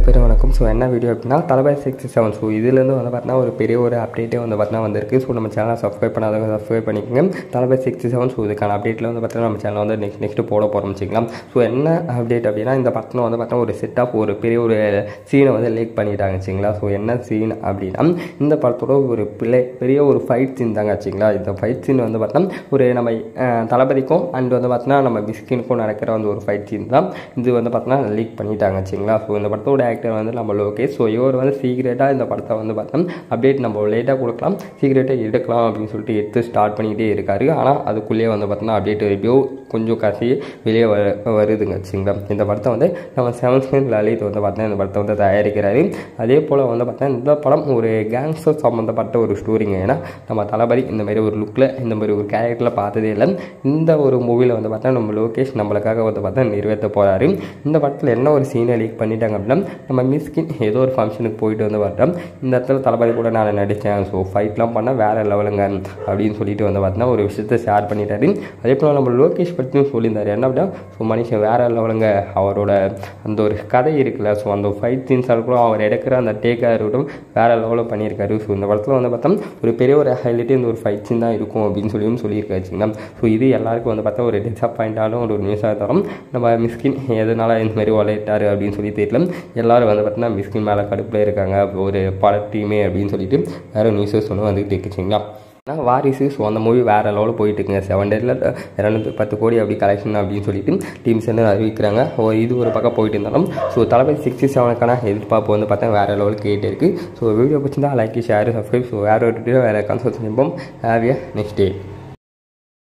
பேரும் வணக்கம் ஸோ என்ன வீடியோ அப்படின்னா தலபாய் சிக்ஸ்டி செவன் ஸோ இதுலேருந்து வந்து பார்த்தீங்கன்னா ஒரு பெரிய ஒரு அப்டேட்டே வந்து பார்த்தீங்கன்னா வந்திருக்கு ஸோ நம்ம சேனலை சப்ஸ்கிரைப் பண்ணாதவங்க சப்ஸ்கிரைப் பண்ணிக்கோங்க தலபாய் சிக்ஸ்டி செவன் ஸோ இதுக்கான அப்டேட்டில் வந்து பார்த்தீங்கன்னா நம்ம சேனல் வந்து நெக்ஸ்ட் நெக்ஸ்ட் போட போகிறோம் வச்சுக்கலாம் ஸோ என்ன அப்டேட் அப்படின்னா இந்த படத்தில் வந்து பார்த்தீங்கன்னா ஒரு செட் ஆஃப் ஒரு பெரிய ஒரு சீனை வந்து லேக் பண்ணிட்டாங்க வச்சுங்களா ஸோ என்ன சீன் அப்படின்னா இந்த படத்தோட ஒரு பிள்ளை பெரிய ஒரு ஃபைட் சீன் தாங்க வச்சுங்களா இந்த ஃபைட் சீன் வந்து பார்த்தோம்னா ஒரு நம்ம அஹ், தளபதிக்கும் அண்ட் வந்து பார்த்தீங்கன்னா நம்ம மிஸ்கினுக்கும் நடக்கிற வந்து ஒரு ஃபைட் சீன் தான் இது வந்து பார்த்தீங்கன்னா லீக் பண்ணிட்டாங்க வச்சுங்களா ஸோ இந்த படத்தோட ஆக்டர் வந்து நம்ம லோகேஷ் ஸோ இவர் வந்து சீக்கிரட்டாக இந்த படத்தை வந்து பார்த்தோம் அப்டேட் நம்ம லேட்டாக கொடுக்கலாம் சீக்கிரட்டாக எடுக்கலாம் அப்படின்னு சொல்லிட்டு எடுத்து ஸ்டார்ட் பண்ணிக்கிட்டே இருக்காரு ஆனால் அதுக்குள்ளேயே வந்து பார்த்தோன்னா அப்டேட் எப்படியோ கொஞ்சம் கசி வெளியே வ வருதுங்க வச்சுங்களா இந்த படத்தை வந்து நம்ம செவன் ஸ்கிரீன் லலித் வந்து பார்த்தீங்கன்னா இந்த படத்தை வந்து தயாரிக்கிறாரு அதே போல் வந்து பார்த்தா இந்த படம் ஒரு கேங்ஸ்டர் சம்மந்தப்பட்ட ஒரு ஸ்டோரிங்க ஏன்னா நம்ம தளபதி இந்த மாதிரி ஒரு லுக்கில் இந்த மாதிரி ஒரு கேரக்டரில் பார்த்ததே இல்லை இந்த ஒரு மூவியில் வந்து பார்த்தா நம்ம லோகேஷ் நம்மளுக்காக வந்து பார்த்தா நிறைவேற்ற போகிறாரு இந்த படத்தில் என்ன ஒரு சீனை லீக் பண்ணிட்டாங்க அப்படின்னா நம்ம மிஸ்கின் ஏதோ ஒரு ஃபங்க்ஷனுக்கு போயிட்டு வந்து பார்த்தோம் இந்த இடத்துல தளபதி கூட நான் நடித்தேன் ஸோ ஃபைட்லாம் பண்ணால் வேறு லெவலுங்க அப்படின்னு சொல்லிட்டு வந்து பார்த்தீங்கன்னா ஒரு விஷயத்தை ஷேர் பண்ணிட்டாரு அதே போல் நம்ம லோகேஷ் பற்றியும் சொல்லியிருந்தாரு என்ன அப்படின்னா ஸோ மனுஷன் வேறு லெவலுங்க அவரோட அந்த ஒரு கதை இருக்குல்ல ஸோ அந்த ஃபைட் சீன்ஸாக இருக்கட்டும் அவர் எடுக்கிற அந்த டேக்காக இருக்கட்டும் வேறு லெவலில் பண்ணியிருக்காரு ஸோ இந்த படத்தில் வந்து பார்த்தா ஒரு பெரிய ஒரு ஹைலைட்டே இந்த ஒரு ஃபைட் சீன் தான் இருக்கும் அப்படின்னு சொல்லியும் சொல்லியிருக்காரு வச்சுங்களா ஸோ இது எல்லாருக்கும் வந்து பார்த்தா ஒரு டிசப்பாயிண்டாலும் ஒரு நியூஸாக தரும் நம்ம மிஸ்கின் எதனால் இந்த மாதிரி வளையிட்டாரு அப்படின்னு சொல்லி தெரியல எல்லாரும் வந்து பார்த்தீங்கன்னா மிஸ்கின் மேலே கடுப்பில் இருக்காங்க ஒரு பட டீமே அப்படின்னு சொல்லிட்டு வேறு நியூஸஸ் ஒன்று வந்துகிட்டு இருக்குச்சுங்களா ஆனால் வாரிசு ஸோ அந்த மூவி வேறு லெவலில் போயிட்டு இருக்குங்க செவன் டேஸில் இரநூத்தி பத்து கோடி அப்படி கலெக்ஷன் அப்படின்னு சொல்லிட்டு டீம்ஸ் வந்து அறிவிக்கிறாங்க ஓ இது ஒரு பக்கம் போயிட்டு இருந்தாலும் ஸோ தளபதி சிக்ஸ்டி செவனுக்கான எதிர்பார்ப்பு வந்து பார்த்தா வேறு லெவலுக்கு கேட்டு இருக்குது ஸோ வீடியோ பிடிச்சிருந்தா லைக் ஷேர் சப்ஸ்கிரைப் ஸோ வேறு ஒரு வீடியோ வேறு கன்சல்ட் செய்வோம் ஹேவ் ஏ நெக்ஸ்ட் டே